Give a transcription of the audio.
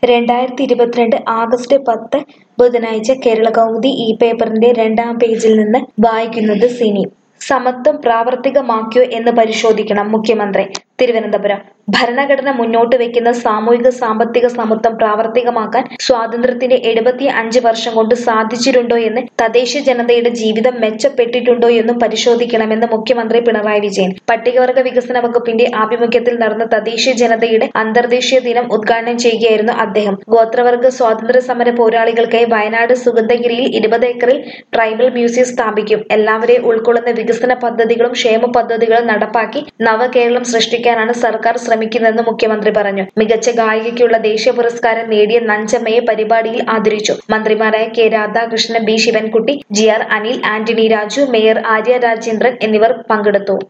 രണ്ടായിരത്തി ഇരുപത്തിരണ്ട് ആഗസ്റ്റ് പത്ത് ബുധനാഴ്ച കേരള കൗമുദി ഈ പേപ്പറിന്റെ രണ്ടാം പേജിൽ നിന്ന് വായിക്കുന്നത് സിനി സമത്വം പ്രാവർത്തികമാക്കിയോ എന്ന് പരിശോധിക്കണം മുഖ്യമന്ത്രി തിരുവനന്തപുരം ഭരണഘടന മുന്നോട്ട് വെക്കുന്ന സാമൂഹിക സാമ്പത്തിക സമത്വം പ്രാവർത്തികമാക്കാൻ സ്വാതന്ത്ര്യത്തിന്റെ എഴുപത്തി അഞ്ച് വർഷം കൊണ്ട് സാധിച്ചിട്ടുണ്ടോ എന്ന് തദ്ദേശ ജനതയുടെ ജീവിതം മെച്ചപ്പെട്ടിട്ടുണ്ടോ എന്നും പരിശോധിക്കണമെന്ന് മുഖ്യമന്ത്രി പിണറായി വിജയൻ പട്ടികവർഗ വികസന വകുപ്പിന്റെ ആഭിമുഖ്യത്തിൽ നടന്ന തദ്ദേശ ജനതയുടെ അന്തർദേശീയ ദിനം ഉദ്ഘാടനം ചെയ്യുകയായിരുന്നു അദ്ദേഹം ഗോത്രവർഗ സ്വാതന്ത്ര്യ സമര പോരാളികൾക്കായി വയനാട് സുഗന്ധഗിരിയിൽ ഇരുപത് ഏക്കറിൽ ട്രൈബൽ മ്യൂസിയം സ്ഥാപിക്കും എല്ലാവരെയും ഉൾക്കൊള്ളുന്ന വികസന പദ്ധതികളും ക്ഷേമ പദ്ധതികളും നടപ്പാക്കി നവകേരളം സൃഷ്ടിക്കാനാണ് സർക്കാർ ശ്രമിക്കുന്നതെന്ന് മുഖ്യമന്ത്രി പറഞ്ഞു മികച്ച ഗായികയ്ക്കുള്ള ദേശീയ പുരസ്കാരം നേടിയ നഞ്ചമ്മയെ പരിപാടിയിൽ ആദരിച്ചു മന്ത്രിമാരായ K Radhakrishnan B Sivankutty G R Anil Antony Raju mayor Arya Rajendran എന്നിവർ പങ്കെടുത്തു